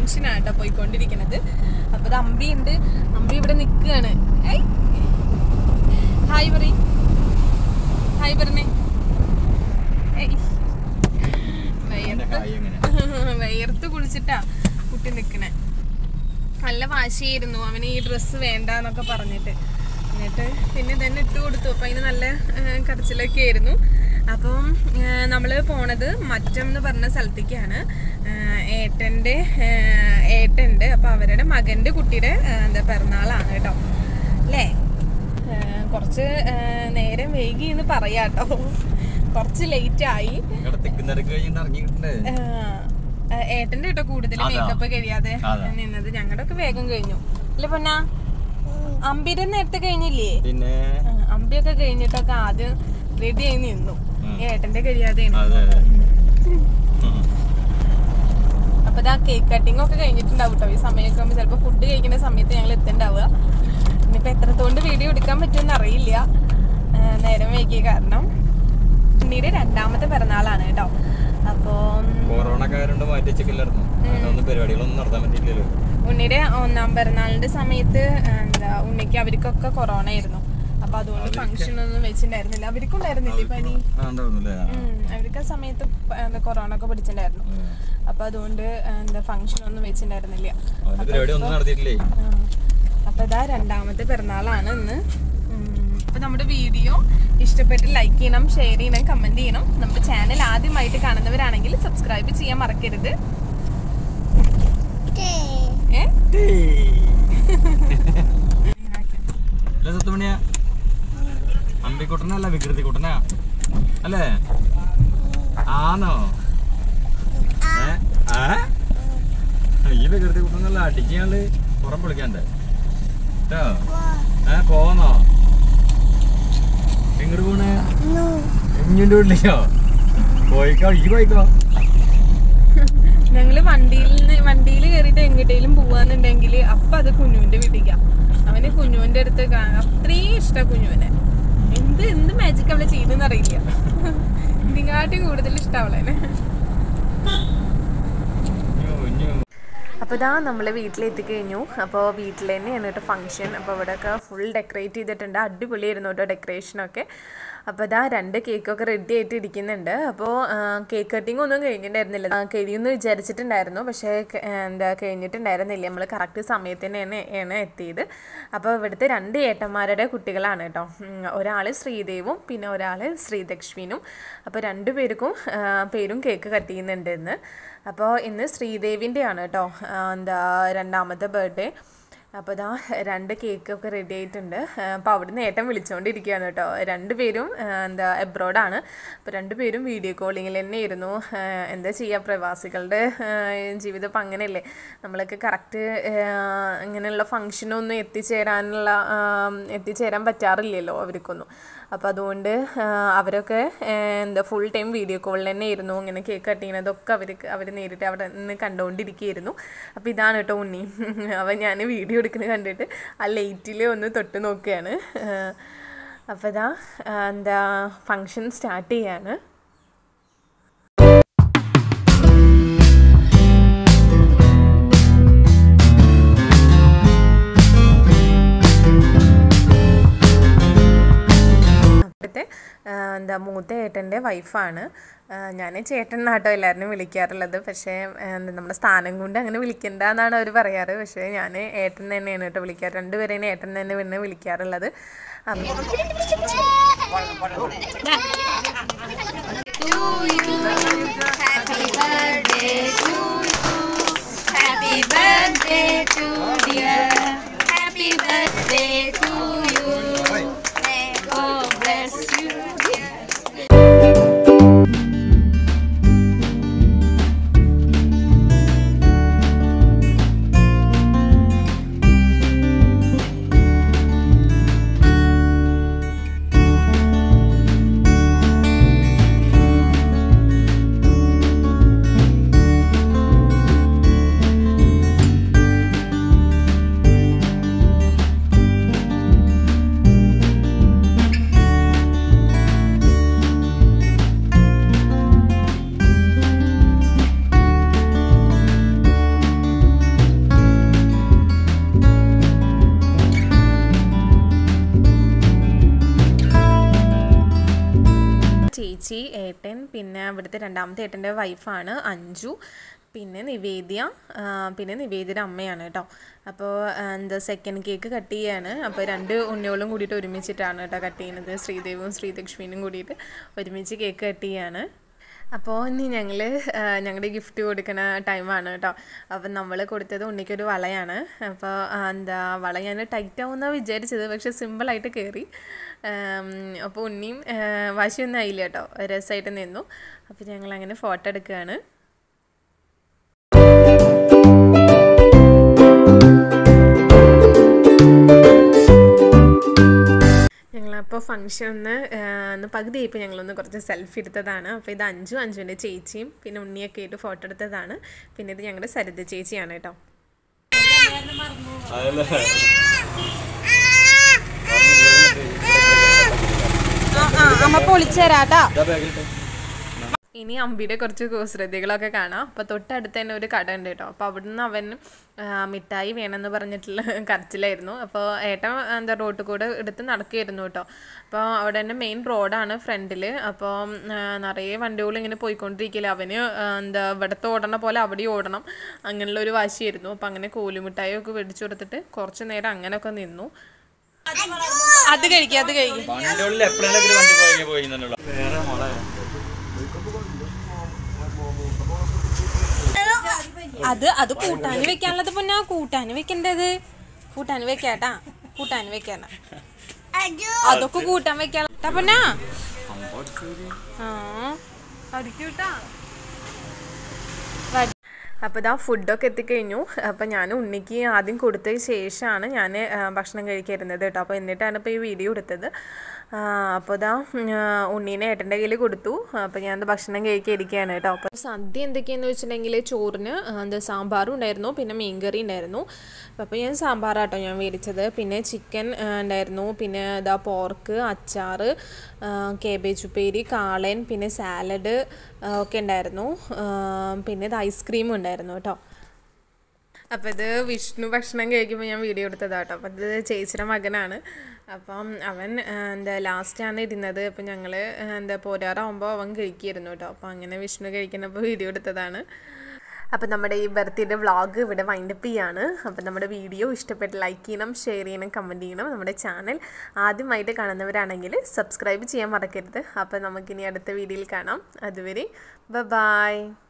ഫംഗ്ഷനാണ് കേട്ടോ പോയിക്കൊണ്ടിരിക്കുന്നത് അപ്പൊ ഇത് അമ്പി ഉണ്ട് അമ്പി ഇവിടെ നിൽക്കുകയാണ് ഹായ് പറ ഹായ് പറഞ്ഞേ ഏയ്. വയർത്ത് വയർത്ത് കുളിച്ചിട്ടാ കുട്ടി നിക്കണേ നല്ല വാശിയായിരുന്നു അവന് ഈ ഡ്രസ്സ് വേണ്ട എന്നൊക്കെ പറഞ്ഞിട്ട് എന്നിട്ട് പിന്നെ തന്നെ ഇട്ട് കൊടുത്തു അപ്പം അതിന് നല്ല ആ, കരച്ചിലൊക്കെ ആയിരുന്നു അപ്പം നമ്മൾ പോണത് മറ്റം എന്ന് പറഞ്ഞ സ്ഥലത്തേക്കാണ് ആ, ഏട്ടൻ്റെ ആ, ഏട്ടൻ്റെ അപ്പം അവരുടെ മകൻ്റെ കുട്ടിയുടെ ആ, എന്താ പിറന്നാളാണ് കേട്ടോ അല്ലേ ആ, കുറച്ച് ആ, നേരം വൈകി എന്ന് പറയാട്ടോ കുറച്ച് ലേറ്റ് ആയി തിക്കുന്നിടക്ക് കഴിഞ്ഞിട്ട് ഇറങ്ങിയിട്ടുണ്ട് ആ, ഏട്ടന്റെ കേട്ടോ കൂടുതൽ അതാ. മേക്കപ്പ് കഴിയാതെ അതാ. നിന്നത് ഞങ്ങളുടെ ഒക്കെ വേഗം കഴിഞ്ഞു അല്ല പൊന്ന അമ്പിയുടെ നേരത്തെ കഴിഞ്ഞില്ലേ പിന്നെ ആ, അമ്പിയൊക്കെ കഴിഞ്ഞിട്ടൊക്കെ ആദ്യം റെഡി ആയി നിന്നു ഏട്ടന്റെ കഴിയാതെയാണ് അതെ അതെ അപ്പൊ ഇതാ കേക്ക് കട്ടിംഗ് ഒക്കെ കഴിഞ്ഞിട്ടുണ്ടാവും കേട്ടോ ഈ സമയമൊക്കെ ആകുമ്പോൾ ചിലപ്പോൾ ഫുഡ് കഴിക്കുന്ന സമയത്ത് ഞങ്ങൾ എത്തുണ്ടാവുക ഇനിയിപ്പോൾ എത്രത്തോണ്ട് വീഡിയോ എടുക്കാൻ പറ്റുമെന്ന് അറിയില്ല ആ, നേരം വൈകിയ കാരണം ഉണ്ണിയുടെ രണ്ടാമത്തെ പിറന്നാളാണ് കേട്ടോ അപ്പോൾ കൊറോണ കാരുണ്ട് മാറ്റി വെച്ചിട്ടില്ലായിരുന്നു അങ്ങനൊന്നും പരിപാടികളൊന്നും നടത്താൻ പറ്റിയില്ലല്ലോ ഉണ്ണിയുടെ ഒന്നാം പിറന്നാളിന്റെ സമയത്ത് എന്താ ഉണ്ണിക്ക് അവർക്കൊക്കെ കൊറോണ ആയിരുന്നു അപ്പൊ അതുകൊണ്ട് ഫംഗ്ഷൻ ഒന്നും വെച്ചിട്ടുണ്ടായിരുന്നില്ല അവർക്കും ഉണ്ടായിരുന്നില്ലേ പനി ആ ഉണ്ടായിരുന്നല്ലേ ഉം, അവർക്ക് ആ സമയത്ത് പ- എന്താ കൊറോണ ഒക്കെ പിടിച്ചിട്ടുണ്ടായിരുന്നു അപ്പൊ അതുകൊണ്ട് എന്താ ഫംഗ്ഷൻ ഒന്നും വെച്ചിട്ടുണ്ടായിരുന്നില്ല അവന്റെ പരിപാടി ഒന്നും നടത്തിയിട്ടില്ലേ ആ. അപ്പൊ ഇതാ രണ്ടാമത്തെ പിറന്നാളാണ് ഇന്ന് ഉം. അപ്പൊ നമ്മുടെ വീഡിയോ ഇഷ്ടപ്പെട്ട് ലൈക്ക് ചെയ്യണം ഷെയർ ചെയ്യണം കമന്റ് ചെയ്യണം നമ്മുടെ ചാനൽ ആദ്യമായിട്ട് കാണുന്നവരാണെങ്കിൽ സബ്സ്ക്രൈബ് ചെയ്യാൻ മറക്കരുത് ഏ അല്ലേ സത്തുമണിയാ അമ്പിക്കുട്ടനല്ല വികൃതി കുട്ടനാ അല്ലേ ആണോ ഏ? ആ? ഈ വികൃതി കുട്ടനല്ല അടിക്കാണ്ട് പുറം പൊളിക്കാണ്ട് കേട്ടോ ഏ പോന്നോ എങ്ങോട്ട് പോണേ ഇഞ്ഞിന്റെ വീട്ടിലേക്കോ പോയിക്കോ ഈ പോയിക്കോ ഞങ്ങള് വണ്ടിയിൽ വണ്ടിയിൽ കയറിയിട്ട് എങ്ങോട്ടേലും പോവാന്നുണ്ടെങ്കിൽ അപ്പൊ അത് കുഞ്ഞുവിന്റെ വീട്ടിലേക്കാ അവന് കുഞ്ഞുവിന്റെ അടുത്ത് കാണാൻ അത്രയും ഇഷ്ട കുഞ്ഞുവിനെ എന്ത് എന്ത് മാജിക് അവളെ ചെയ്തെന്ന് അറിയില്ല ഇതിനെക്കാട്ടും കൂടുതൽ ഇഷ്ടം അവളെ ഇഞ്ഞു, ഇഞ്ഞു. അപ്പോൾ ഇതാ നമ്മൾ വീട്ടിലെത്തിക്കഴിഞ്ഞു അപ്പോൾ വീട്ടിൽ തന്നെയാണ് കേട്ടോ ഫംഗ്ഷൻ അപ്പോൾ ഇവിടെയൊക്കെ ഫുൾ ഡെക്കറേറ്റ് ചെയ്തിട്ടുണ്ട് അടിപൊളിയായിരുന്നു കേട്ടോ ഡെക്കറേഷനൊക്കെ അപ്പോൾ ഇതാ രണ്ട് കേക്കൊക്കെ റെഡി ആയിട്ട് ഇരിക്കുന്നുണ്ട് അപ്പോൾ കേക്ക് കട്ടിംഗ് ഒന്നും കഴിഞ്ഞിട്ടുണ്ടായിരുന്നില്ല ആ, കഴിയുമെന്ന് വിചാരിച്ചിട്ടുണ്ടായിരുന്നു പക്ഷേ ക- ആ, എന്താ കഴിഞ്ഞിട്ടുണ്ടായിരുന്നില്ല നമ്മൾ കറക്റ്റ് സമയത്ത് തന്നെയാണ് ആണ് എത്തിയത് അപ്പോൾ ഇവിടുത്തെ രണ്ട് ഏട്ടന്മാരുടെ കുട്ടികളാണ് കേട്ടോ ഒരാൾ ശ്രീദേവും പിന്നെ ഒരാൾ ശ്രീലക്ഷ്മിനും അപ്പോൾ രണ്ടു പേർക്കും ആ, പേരും കേക്ക് കട്ട് ചെയ്യുന്നുണ്ട് ഇന്ന് അപ്പോൾ ഇന്ന് ശ്രീദേവിൻ്റെ ആണ് കേട്ടോ ആ, എന്താ രണ്ടാമത്തെ ബർത്ത്ഡേ അപ്പോൾ ഇതാ രണ്ട് കേക്കൊക്കെ റെഡി ആയിട്ടുണ്ട് അപ്പോൾ അവിടുന്ന് ഏട്ടൻ വിളിച്ചുകൊണ്ടിരിക്കുകയാണ് കേട്ടോ രണ്ടുപേരും ആ, എന്താ എബ്രോഡാണ് അപ്പോൾ രണ്ടുപേരും വീഡിയോ കോളിങ്ങിൽ തന്നെയായിരുന്നു ആ, എന്താ ചെയ്യുക പ്രവാസികളുടെ ആ, ജീവിതം ഇപ്പം അങ്ങനെയല്ലേ നമ്മളൊക്കെ കറക്റ്റ് ഇങ്ങനെയുള്ള ഫങ്ഷനൊന്നും എത്തിച്ചേരാനുള്ള ആ, എത്തിച്ചേരാൻ പറ്റാറില്ലല്ലോ അവർക്കൊന്നും അപ്പോൾ അതുകൊണ്ട് ആ, അവരൊക്കെ ആ, എന്താ ഫുൾ ടൈം വീഡിയോ കോളിൽ തന്നെ ആയിരുന്നു ഇങ്ങനെ കേക്ക് കട്ട് ചെയ്യുന്നതൊക്കെ അവർക്ക് അവർ നേരിട്ട് അവിടെ നിന്ന് കണ്ടുകൊണ്ടിരിക്കുകയായിരുന്നു അപ്പോൾ ഇതാണ് കേട്ടോ ഉണ്ണി അപ്പോൾ ഞാൻ വീഡിയോ എടുക്കുന്നത് കണ്ടിട്ട് ആ ലൈറ്റിൽ ഒന്ന് തൊട്ട് നോക്കുകയാണ് അപ്പോൾ ഇതാ ആ, എന്താ ഫങ്ഷൻ സ്റ്റാർട്ട് ചെയ്യാണ് അവിടുത്തെ ആ, എന്താ മൂത്ത ഏട്ടൻ്റെ വൈഫാണ് ഞാൻ ചേട്ടൻ എന്നാട്ടോ എല്ലാവരും വിളിക്കാറുള്ളത് പക്ഷേ ആ, എന്താ നമ്മുടെ സ്ഥാനം കൊണ്ട് അങ്ങനെ വിളിക്കണ്ട എന്നാണ് അവർ പറയാറ് പക്ഷേ ഞാൻ ഏട്ടൻ തന്നെയാണ് കേട്ടോ വിളിക്കാറ് രണ്ടുപേരെയും ഏട്ടൻ തന്നെ പിന്നെ വിളിക്കാറുള്ളത് അപ്പം Happy birthday to you. Happy birthday to dear. Happy birthday to you. May God bless you, dear. അപ്പോൾ പിന്നെ ഇവിടുത്തെ രണ്ടാമത്തെ ഏട്ടൻ്റെ വൈഫാണ് അഞ്ജു പിന്നെ നിവേദ്യ ആ, പിന്നെ നിവേദ്യയുടെ അമ്മയാണ് കേട്ടോ അപ്പോൾ എന്താ സെക്കൻഡ് കേക്ക് കട്ട് ചെയ്യാണ് അപ്പോൾ രണ്ട് ഉണ്ണിയോളും കൂടിയിട്ട് ഒരുമിച്ചിട്ടാണ് കേട്ടോ കട്ട് ചെയ്യുന്നത് ശ്രീദേവും ശ്രീലക്ഷ്മിനും കൂടിയിട്ട് ഒരുമിച്ച് കേക്ക് കട്ട് ചെയ്യാണ് അപ്പോൾ ഇനി ഞങ്ങൾ ഞങ്ങളുടെ ഗിഫ്റ്റ് കൊടുക്കുന്ന ടൈമാണ് കേട്ടോ അപ്പം നമ്മൾ കൊടുത്തത് ഉണ്ണിക്കൊരു വളയാണ് അപ്പോൾ എന്താ വള ഞാൻ ടൈറ്റ് ആവുമെന്നാണ് വിചാരിച്ചത് പക്ഷെ സിമ്പിളായിട്ട് കയറി അപ്പോൾ ഉണ്ണിയും ആ, വാശിയൊന്നും ആയില്ല കേട്ടോ രസമായിട്ട് നിന്നു അപ്പോൾ ഞങ്ങൾ അങ്ങനെ ഫോട്ടോ എടുക്കുകയാണ് ഞങ്ങളപ്പോൾ ഫംഗ്ഷൻ ഒന്ന് ആ, ഒന്ന് പകുതി ഇപ്പോൾ ഞങ്ങളൊന്ന് കുറച്ച് സെൽഫി എടുത്തതാണ് അപ്പോൾ ഇത് അഞ്ചു അഞ്ചുവിൻ്റെ ചേച്ചിയും പിന്നെ ഉണ്ണിയൊക്കെ ആയിട്ട് ഫോട്ടോ എടുത്തതാണ് പിന്നെ ഇത് ഞങ്ങളുടെ സരിത ചേച്ചിയാണ് കേട്ടോ അതല്ലേ അമ്മ പൊളിച്ചേരാട്ടാ ഇതാ ബാഗിലിട്ടെ ഇനി അമ്പിയുടെ കുറച്ച് കുസൃതികളൊക്കെ കാണാം അപ്പോൾ തൊട്ടടുത്ത് തന്നെ ഒരു കട ഉണ്ട് കേട്ടോ അപ്പോൾ അവിടുന്ന് അവൻ ആ, മിഠായി വേണമെന്ന് പറഞ്ഞിട്ടുള്ള കരച്ചിലായിരുന്നു അപ്പോൾ ഏട്ടൻ എന്താ റോട്ടിൽ കൂടെ എടുത്ത് നടക്കുകയായിരുന്നു കേട്ടോ അപ്പോൾ അവിടെ തന്നെ മെയിൻ റോഡാണ് ഫ്രണ്ടിൽ അപ്പോൾ നിറയെ വണ്ടികൾ ഇങ്ങനെ പോയിക്കൊണ്ടിരിക്കില്ല അവന് ആ, എന്താ ഇവിടുത്തെ ഓടണ പോലെ അവിടെ ഓടണം അങ്ങനെയുള്ള ഒരു വാശിയായിരുന്നു അപ്പോൾ അങ്ങനെ കോലുമിഠായി ഒക്കെ മേടിച്ചു കൊടുത്തിട്ട് കുറച്ച് നേരം അങ്ങനെയൊക്കെ നിന്നു അത് കഴിക്കുക അത് കഴിക്കുക വണ്ടിയുടെ ഉള്ളിൽ എപ്പോഴെങ്കിലും വണ്ടി പോയി പോയി എന്നുള്ള വേറെ മോളെ അത് അത് കൂട്ടാന് വെക്കാനുള്ളത് പിന്നെ കൂട്ടാന് വെക്കേണ്ടത് കൂട്ടാന് വെക്കാട്ടാ കൂട്ടാന് വെക്കാന അതൊക്കെ കൂട്ടാൻ വെക്കാട്ടാ പൊന്നാ ആ അടിക്കൂട്ടാ അപ്പോൾ ഇതാ ഫുഡൊക്കെ എത്തിക്കഴിഞ്ഞു അപ്പോൾ ഞാൻ ഉണ്ണിക്ക് ആദ്യം കൊടുത്തതിന് ശേഷമാണ് ഞാൻ ഭക്ഷണം കഴിക്കായിരുന്നത് കേട്ടോ അപ്പോൾ എന്നിട്ടാണ് ഇപ്പോൾ ഈ വീഡിയോ എടുത്തത് ആ, അപ്പോൾ ഇതാ ഉം, ആ, ഉണ്ണീനെ ഏട്ടൻ്റെ കയ്യിൽ കൊടുത്തു അപ്പോൾ ഞാൻ ഭക്ഷണം കഴിക്കാതിരിക്കുകയാണ് കേട്ടോ അപ്പോൾ സദ്യ എന്തൊക്കെയാന്ന് വെച്ചിട്ടുണ്ടെങ്കിൽ ചോറിന് ആ, എന്താ സാമ്പാറും ഉണ്ടായിരുന്നു പിന്നെ മീൻകറി ഉണ്ടായിരുന്നു അപ്പോൾ ഞാൻ സാമ്പാറാട്ടോ ഞാൻ മേടിച്ചത് പിന്നെ ചിക്കൻ ഉണ്ടായിരുന്നു പിന്നെ ഇതാ പോർക്ക് അച്ചാർ കേബേജ് ഉപ്പേരി കാളൻ പിന്നെ സാലഡ് ഒക്കെ ഉണ്ടായിരുന്നു ആ, പിന്നെ ഇത് ഐസ്ക്രീമും ഉണ്ടായിരുന്നു കേട്ടോ അപ്പോൾ ഇത് വിഷ്ണു ഭക്ഷണം കഴിക്കുമ്പോൾ ഞാൻ വീഡിയോ എടുത്തതാട്ടോ അപ്പോൾ ഇത് ചേച്ചിയുടെ മകനാണ് അപ്പം അവൻ ആ, എന്താ ലാസ്റ്റാണ് ഇരുന്നത് അപ്പം ഞങ്ങൾ എന്താ പോരാറാകുമ്പോൾ അവൻ കഴിക്കുമായിരുന്നു കേട്ടോ അപ്പോൾ അങ്ങനെ വിഷ്ണു കഴിക്കുന്നപ്പോൾ വീഡിയോ എടുത്തതാണ് അപ്പോൾ നമ്മുടെ ഈ ബർത്ത്ഡേ വ്ളോഗ് ഇവിടെ വൈൻഡപ്പ് ചെയ്യാണ് അപ്പോൾ നമ്മുടെ വീഡിയോ ഇഷ്ടപ്പെട്ട് ലൈക്ക് ചെയ്യണം ഷെയർ ചെയ്യണം കമൻറ്റ് ചെയ്യണം നമ്മുടെ ചാനൽ ആദ്യമായിട്ട് കാണുന്നവരാണെങ്കിൽ സബ്സ്ക്രൈബ് ചെയ്യാൻ മറക്കരുത് അപ്പോൾ നമുക്കിനി അടുത്ത വീഡിയോയിൽ കാണാം അതുവരെ ബ ബായ്